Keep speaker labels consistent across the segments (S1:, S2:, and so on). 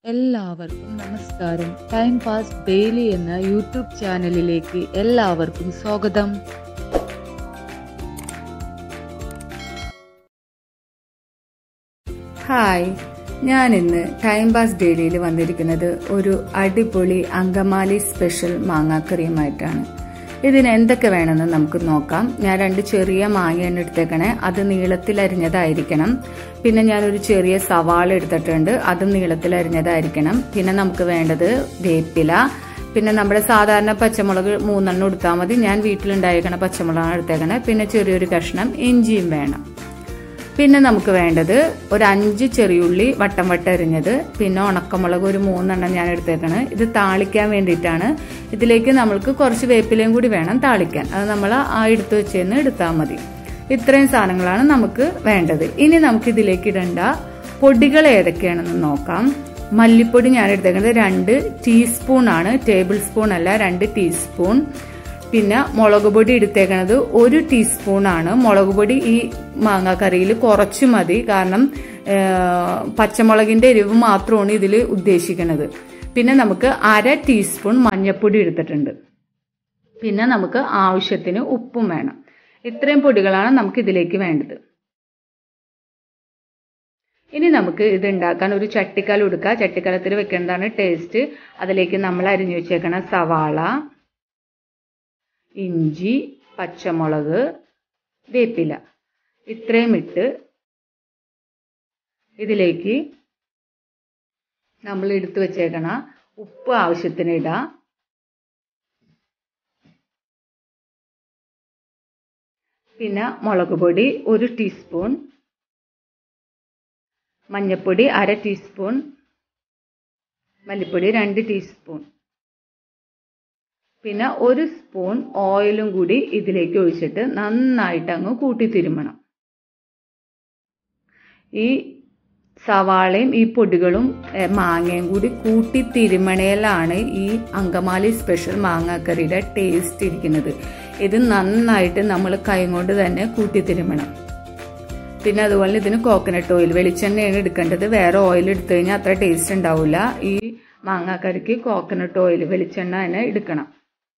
S1: എല്ലാവർക്കും നമസ്കാരം time pass daily എന്ന യൂട്യൂബ് ചാനലിലേക്ക് എല്ലാവർക്കും സ്വാഗതം
S2: ഹായ് ഞാൻ ഇന്ന് ടൈം പാസ് ഡെയിലിയിൽ വന്നിരിക്കുന്നത് ഒരു അടിപൊളി അങ്കമാലി സ്പെഷ്യൽ മാങ്ങാക്കറിയുമായിട്ടാണ് ഇതിന് എന്തൊക്കെ വേണമെന്ന് നമുക്ക് നോക്കാം ഞാൻ രണ്ട് ചെറിയ മാങ്ങയാണ് എടുത്തേക്കണേ അത് നീളത്തിൽ അരിഞ്ഞതായിരിക്കണം പിന്നെ ഞാനൊരു ചെറിയ സവാള എടുത്തിട്ടുണ്ട് അതും നീളത്തിൽ അരിഞ്ഞതായിരിക്കണം പിന്നെ നമുക്ക് വേണ്ടത് വേപ്പില പിന്നെ നമ്മുടെ സാധാരണ പച്ചമുളക് മൂന്നെണ്ണം എടുത്താൽ മതി ഞാൻ വീട്ടിലുണ്ടായിരിക്കണ പച്ചമുളകാണ് എടുത്തേക്കണേ പിന്നെ ചെറിയൊരു കഷ്ണം ഇഞ്ചിയും വേണം പിന്നെ നമുക്ക് വേണ്ടത് ഒരു അഞ്ച് ചെറിയുള്ളി വട്ടം വട്ടം അരിഞ്ഞത് പിന്നെ ഉണക്കമുളക് ഒരു മൂന്നെണ്ണം ഞാൻ എടുത്തേക്കാണ് ഇത് താളിക്കാൻ വേണ്ടിയിട്ടാണ് ഇതിലേക്ക് നമ്മൾക്ക് കുറച്ച് വേപ്പിലയും കൂടി വേണം താളിക്കാൻ അത് നമ്മൾ ആ എടുത്തു വെച്ചെന്ന് എടുത്താൽ മതി ഇത്രയും സാധനങ്ങളാണ് നമുക്ക് വേണ്ടത് ഇനി നമുക്ക് ഇതിലേക്ക് ഇടേണ്ട പൊടികൾ ഏതൊക്കെയാണെന്ന് നോക്കാം മല്ലിപ്പൊടി ഞാൻ എടുത്തേക്കുന്നത് രണ്ട് ടീസ്പൂൺ ആണ് ടേബിൾ സ്പൂൺ അല്ല രണ്ട് ടീസ്പൂൺ പിന്നെ മുളക് പൊടി എടുത്തേക്കണത് ഒരു ടീസ്പൂൺ ആണ് മുളക് പൊടി ഈ മാങ്ങാക്കറിയിൽ കുറച്ച് മതി കാരണം പച്ചമുളകിന്റെ എരിവ് മാത്രമാണ് ഇതിൽ ഉദ്ദേശിക്കുന്നത് പിന്നെ നമുക്ക് അര ടീസ്പൂൺ മഞ്ഞൾപ്പൊടി എടുത്തിട്ടുണ്ട് പിന്നെ നമുക്ക് ആവശ്യത്തിന് ഉപ്പും വേണം ഇത്രയും പൊടികളാണ് നമുക്ക് ഇതിലേക്ക് വേണ്ടത് ഇനി നമുക്ക് ഇത് ഉണ്ടാക്കാൻ ഒരു ചട്ടിക്കൽ എടുക്കുക ചട്ടിക്കലത്തിൽ വെക്കേണ്ടതാണ് ടേസ്റ്റ് അതിലേക്ക് നമ്മൾ അരിഞ്ഞു വെച്ചേക്കണ സവാള ഇഞ്ചി പച്ചമുളക് വേപ്പില ഇത്രയും ഇട്ട് ഇതിലേക്ക് നമ്മൾ എടുത്തു വെച്ചേക്കണ ഉപ്പ് ആവശ്യത്തിന് ഇടാം പിന്നെ മുളക് പൊടി ഒരു ടീസ്പൂൺ മഞ്ഞൾപ്പൊടി അര ടീസ്പൂൺ മല്ലിപ്പൊടി രണ്ട് ടീസ്പൂൺ പിന്നെ ഒരു സ്പൂൺ ഓയിലും കൂടി ഇതിലേക്ക് ഒഴിച്ചിട്ട് നന്നായിട്ട് അങ്ങ് കൂട്ടിത്തിരുമണം ഈ സവാളയും ഈ പൊടികളും മാങ്ങയും കൂടി കൂട്ടി തിരുമണയിലാണ് ഈ അങ്കമാലി സ്പെഷ്യൽ മാങ്ങാക്കറിയുടെ ടേസ്റ്റ് ഇരിക്കുന്നത് ഇത് നന്നായിട്ട് നമ്മൾ കൈ കൊണ്ട് തന്നെ കൂട്ടി തിരുമണം പിന്നെ അതുപോലെ ഇതിന് കോക്കനട്ട് ഓയിൽ വെളിച്ചെണ്ണയാണ് എടുക്കേണ്ടത് വേറെ ഓയിൽ എടുത്തു കഴിഞ്ഞാൽ അത്ര ടേസ്റ്റ് ഉണ്ടാവില്ല ഈ മാങ്ങാക്കറിക്ക് കോക്കനട്ട് ഓയിൽ വെളിച്ചെണ്ണ തന്നെ എടുക്കണം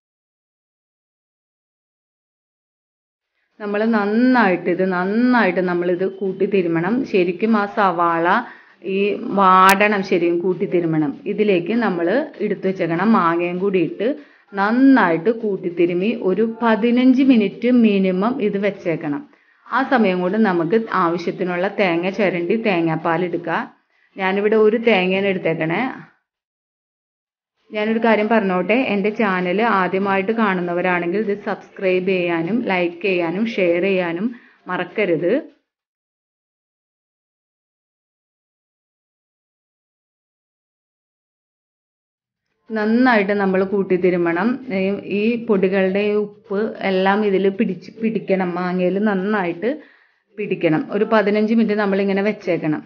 S2: നമ്മൾ നന്നായിട്ട് ഇത് നന്നായിട്ട് നമ്മളിത് കൂട്ടി തിരുമണം ശരിക്കും ആ സവാള ഈ വാടണം ശരിക്കും കൂട്ടി തിരുമണം ഇതിലേക്ക് നമ്മൾ എടുത്തു വെച്ചേക്കണം മാങ്ങയും കൂടി ഇട്ട് നന്നായിട്ട് കൂട്ടിത്തിരുമി ഒരു പതിനഞ്ച് മിനിറ്റ് മിനിമം ഇത് വെച്ചേക്കണം ആ സമയം കൊണ്ട് നമുക്ക് ആവശ്യത്തിനുള്ള തേങ്ങ ചിരണ്ടി തേങ്ങാപ്പാൽ എടുക്കുക ഞാനിവിടെ ഒരു തേങ്ങയാണ് എടുത്തേക്കണേ ഞാനൊരു കാര്യം പറഞ്ഞോട്ടെ എൻ്റെ ചാനൽ ആദ്യമായിട്ട് കാണുന്നവരാണെങ്കിൽ ഇത് സബ്സ്ക്രൈബ് ചെയ്യാനും ലൈക്ക് ചെയ്യാനും ഷെയർ ചെയ്യാനും മറക്കരുത് നന്നായിട്ട് നമ്മൾ കൂട്ടിത്തിരുമണം ഈ പൊടികളുടെ ഉപ്പ് എല്ലാം ഇതിൽ പിടിച്ച് പിടിക്കണം മാങ്ങയിൽ നന്നായിട്ട് പിടിക്കണം ഒരു പതിനഞ്ച് മിനിറ്റ് നമ്മളിങ്ങനെ വെച്ചേക്കണം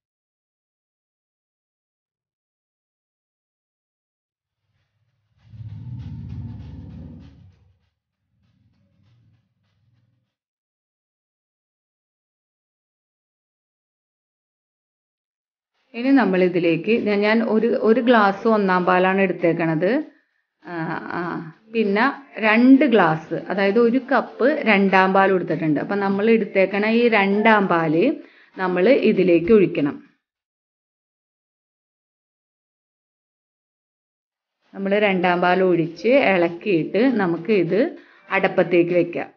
S2: ഇനി നമ്മൾ ഇതിലേക്ക് ഞാൻ ഒരു ഒരു ഗ്ലാസ് ഒന്നാം പാലാണ് എടുത്തേക്കണത് പിന്നെ രണ്ട് ഗ്ലാസ് അതായത് ഒരു കപ്പ് രണ്ടാം പാൽ എടുത്തിട്ടുണ്ട് അപ്പം നമ്മൾ എടുത്തേക്കണ ഈ രണ്ടാം പാല് നമ്മൾ ഇതിലേക്ക് ഒഴിക്കണം നമ്മൾ രണ്ടാം പാൽ ഒഴിച്ച് ഇളക്കിയിട്ട് നമുക്ക് ഇത് അടപ്പത്തേക്ക് വെക്കാം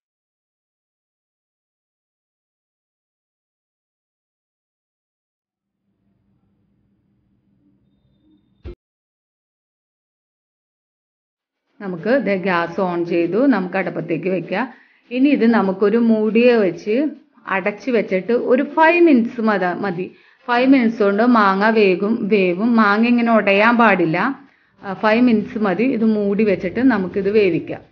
S2: നമുക്ക് ഇത് ഗ്യാസ് ഓൺ ചെയ്തു നമുക്ക് അടുപ്പത്തേക്ക് വെക്കാം ഇനി ഇത് നമുക്കൊരു മൂടിയെ വെച്ച് അടച്ച് വെച്ചിട്ട് ഒരു ഫൈവ് മിനിറ്റ്സ് മതി മതി ഫൈവ് മിനിറ്റ്സ് കൊണ്ട് മാങ്ങ വേകും വേവും മാങ്ങ ഇങ്ങനെ ഉടയാൻ പാടില്ല ഫൈവ് മിനിറ്റ്സ് മതി ഇത് മൂടി വെച്ചിട്ട് നമുക്കിത് വേവിക്കാം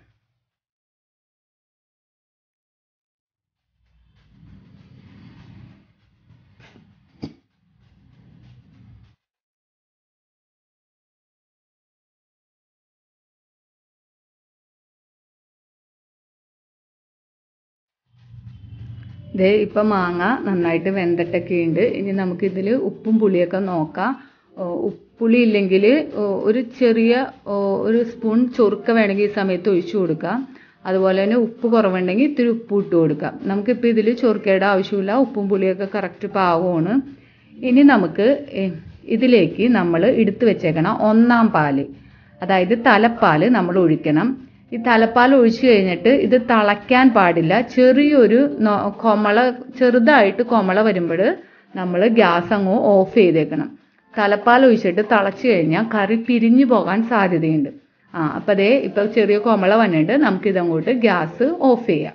S2: ദേ ഇപ്പം മാങ്ങ നന്നായിട്ട് വെന്തിട്ടൊക്കെ ഉണ്ട് ഇനി നമുക്കിതിൽ ഉപ്പും പുളിയൊക്കെ നോക്കാം ഉപ്പുളി ഇല്ലെങ്കിൽ ഒരു ചെറിയ ഓ, ഒരു സ്പൂൺ ചൊറുക്ക വേണമെങ്കിൽ ഈ സമയത്ത് ഒഴിച്ചു കൊടുക്കാം അതുപോലെ തന്നെ ഉപ്പ് കുറവുണ്ടെങ്കിൽ ഇത്തിരി ഉപ്പ് ഇട്ട് കൊടുക്കാം നമുക്കിപ്പോൾ ഇതിൽ ചൊറുക്കയുടെ ആവശ്യമില്ല ഉപ്പും പുളിയൊക്കെ കറക്റ്റ് പാകമാണ് ഇനി നമുക്ക് ഏ, ഇതിലേക്ക് നമ്മൾ എടുത്തു വെച്ചേക്കണം ഒന്നാം പാല് അതായത് തലപ്പാൽ നമ്മൾ ഒഴിക്കണം ഈ തലപ്പാൽ ഒഴിച്ചു കഴിഞ്ഞിട്ട് ഇത് തിളയ്ക്കാൻ പാടില്ല ചെറിയൊരു നൊ- കൊമള ചെറുതായിട്ട് കൊമള വരുമ്പോൾ നമ്മൾ ഗ്യാസ് അങ്ങ് ഓഫ് ചെയ്തേക്കണം തലപ്പാൽ ഒഴിച്ചിട്ട് തിളച്ച് കഴിഞ്ഞാൽ കറി പിരിഞ്ഞു പോകാൻ സാധ്യതയുണ്ട് ആ അപ്പം അതേ ഇപ്പം ചെറിയ കൊമള വന്നിട്ട് നമുക്കിതങ്ങോട്ട് ഗ്യാസ് ഓഫ് ചെയ്യാം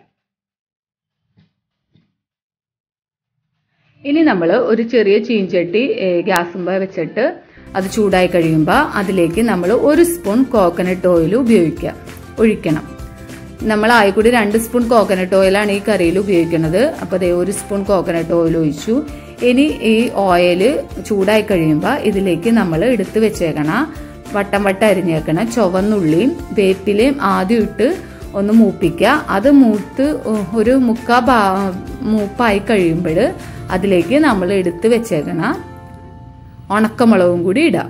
S2: ഇനി നമ്മൾ ഒരു ചെറിയ ചീഞ്ചട്ടി ഗ്യാസുമ്പ വെച്ചിട്ട് അത് ചൂടായി കഴിയുമ്പോൾ അതിലേക്ക് നമ്മൾ ഒരു സ്പൂൺ കോക്കനട്ട് ഓയിൽ ഉപയോഗിക്കുക ഒഴിക്കണം നമ്മൾ ആയിക്കൂടി രണ്ട് സ്പൂൺ കോക്കനട്ട് ഓയിലാണ് ഈ കറിയിൽ ഉപയോഗിക്കുന്നത് അപ്പോൾ അതേ ഒരു സ്പൂൺ കോക്കനട്ട് ഓയിൽ ഒഴിച്ചു ഇനി ഈ ഓയിൽ ചൂടായി കഴിയുമ്പോൾ ഇതിലേക്ക് നമ്മൾ എടുത്ത് വെച്ചേക്കണ വട്ടം വട്ടം അരിഞ്ഞേക്കണ ചുവന്നുള്ളിയും വേപ്പിലയും ആദ്യം ഇട്ട് ഒന്ന് മൂപ്പിക്കുക അത് മൂത്ത് ഒരു മുക്കാ ഭാ മൂപ്പായി കഴിയുമ്പോൾ അതിലേക്ക് നമ്മൾ എടുത്ത് വെച്ചേക്കണ ഉണക്കമുളകും കൂടി ഇടാം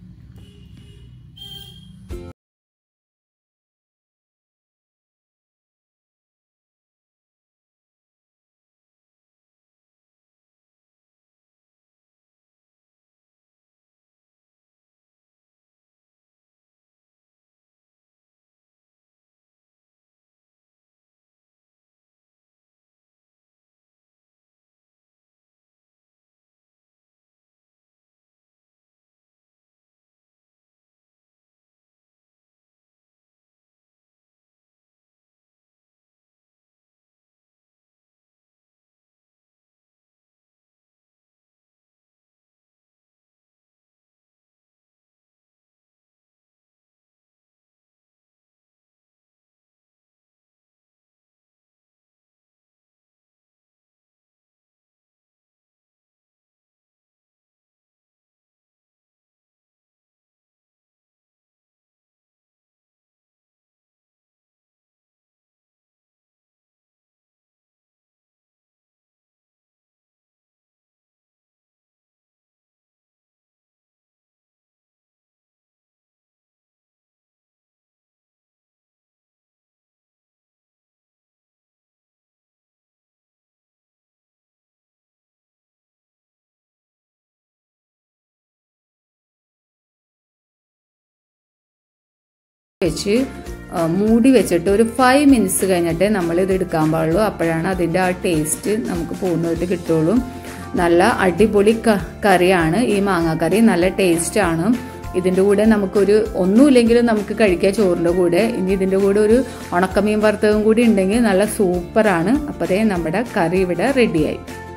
S2: വെച്ച് ആ, മൂടി വെച്ചിട്ട് ഒരു ഫൈവ് മിനിറ്റ്സ് കഴിഞ്ഞിട്ടേ നമ്മൾ ഇത് എടുക്കാൻ പാടുള്ളൂ അപ്പോഴാണ് അതിൻ്റെ ആ ടേസ്റ്റ് നമുക്ക് പോകുന്നതായിട്ട് കിട്ടുള്ളൂ നല്ല അടിപൊളി ക- കറിയാണ് ഈ മാങ്ങാക്കറി നല്ല ടേസ്റ്റ് ആണ് ഇതിൻ്റെ കൂടെ നമുക്കൊരു ഒന്നുമില്ലെങ്കിലും നമുക്ക് കഴിക്കാം ചോറിൻ്റെ കൂടെ ഇനി ഇതിൻ്റെ കൂടെ ഒരു ഉണക്കമീൻ വറുത്തതും കൂടി ഉണ്ടെങ്കിൽ നല്ല സൂപ്പറാണ് അപ്പോഴേ നമ്മുടെ കറി ഇവിടെ റെഡിയായി